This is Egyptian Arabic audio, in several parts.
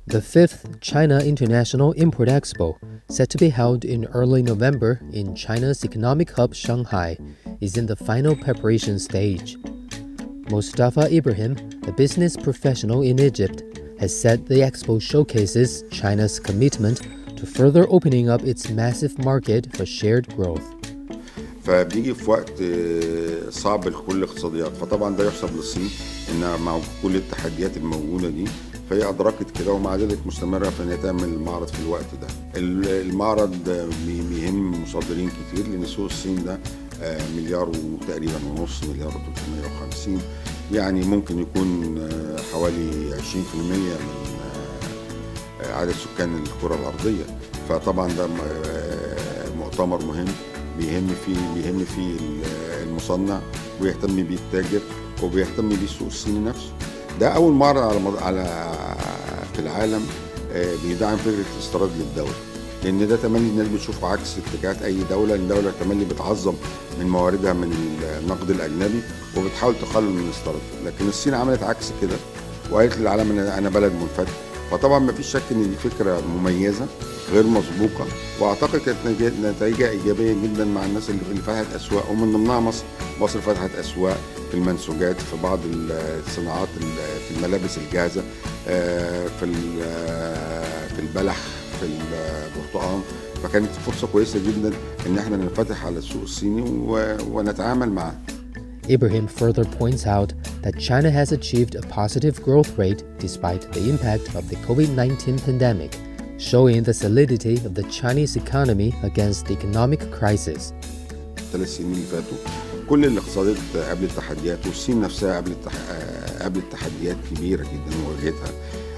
The fifth China International Import Expo, set to be held in early November in China's economic hub Shanghai, is in the final preparation stage. Mustafa Ibrahim, a business professional in Egypt, has said the expo showcases China's commitment to further opening up its massive market for shared growth. فبنيجي في وقت آه، صعب لكل الاقتصاديات فطبعا ده يحسب للصين انها مع كل التحديات الموجوده دي فهي ادركت كده ومع ذلك مستمره في انها تعمل المعرض في الوقت ده ال- المعرض آه، بي- بيهم مصدرين كتير لان سوق الصين ده آه، مليار وتقريبا ونص مليار و350 يعني ممكن يكون آه، حوالي 20% من آه، عدد سكان الكره الارضيه فطبعا ده م- آه، مؤتمر مهم بيهم فيه بيهم فيه ال- المصنع ويهتم بيه التاجر وبيهتم بيه السوق الصيني نفسه ده اول معرض على مد- على في العالم آه، بيدعم فكره الاستيراد للدوله لان ده تملي الناس بتشوفه عكس اتجاهات اي دوله لان الدوله تملي بتعظم من مواردها من النقد الاجنبي وبتحاول تقلل من الاستيراد لكن الصين عملت عكس كده وقالت للعالم ان انا بلد منفتح فطبعا ما فيش شك ان دي فكره مميزه غير مسبوقه واعتقد كانت نتيجة- نتائجها ايجابيه جدا مع الناس اللي اللي فتحت اسواق ومن ضمنها مصر مصر فتحت اسواق في المنسوجات في بعض الصناعات ال- في الملابس الجاهزه آه، في ال- آه، في البلح في البرتقال فكانت فرصه كويسه جدا ان احنا ننفتح على السوق الصيني و- ونتعامل معاه Ibrahim further points out that China has achieved a positive growth rate despite the impact of the COVID 19 pandemic, showing the solidity of the Chinese economy against the economic crisis. الثلاث سنين اللي فاتوا كل الاقتصادات قابلت تحديات والصين نفسها قابلت تح... آه، قابلت تحديات كبيره جدا واجهتها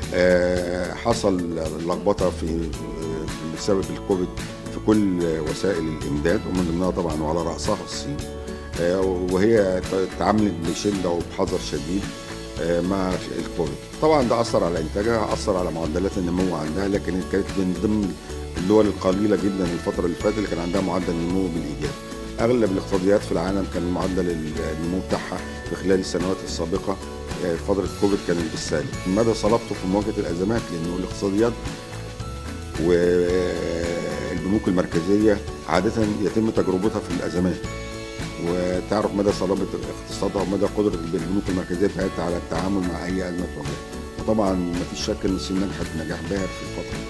آه، حصل لخبطه في آه، بسبب الكوفيد في كل وسائل الامداد ومن ضمنها طبعا وعلى راسها الصين آه، وهي ت- تعاملت بشده وبحذر شديد آه، مع الكوفيد طبعا ده اثر على انتاجها اثر على معدلات النمو عندها لكن كانت من ضمن الدول القليله جدا الفتره اللي فاتت اللي كان عندها معدل نمو بالايجاب اغلب الاقتصاديات في العالم كان معدل النمو بتاعها في خلال السنوات السابقه آه، فتره كوفيد كان بالسالب مدى صلابته في مواجهه الازمات لانه الاقتصاديات والبنوك المركزيه عاده يتم تجربتها في الازمات وتعرف مدى صلابه اقتصادها ومدى قدره البنوك المركزيه بتاعتها على التعامل مع اي ازمه تواجهها وطبعا ما فيش شك ان الصين نجحت نجاح باهر في الفتره دي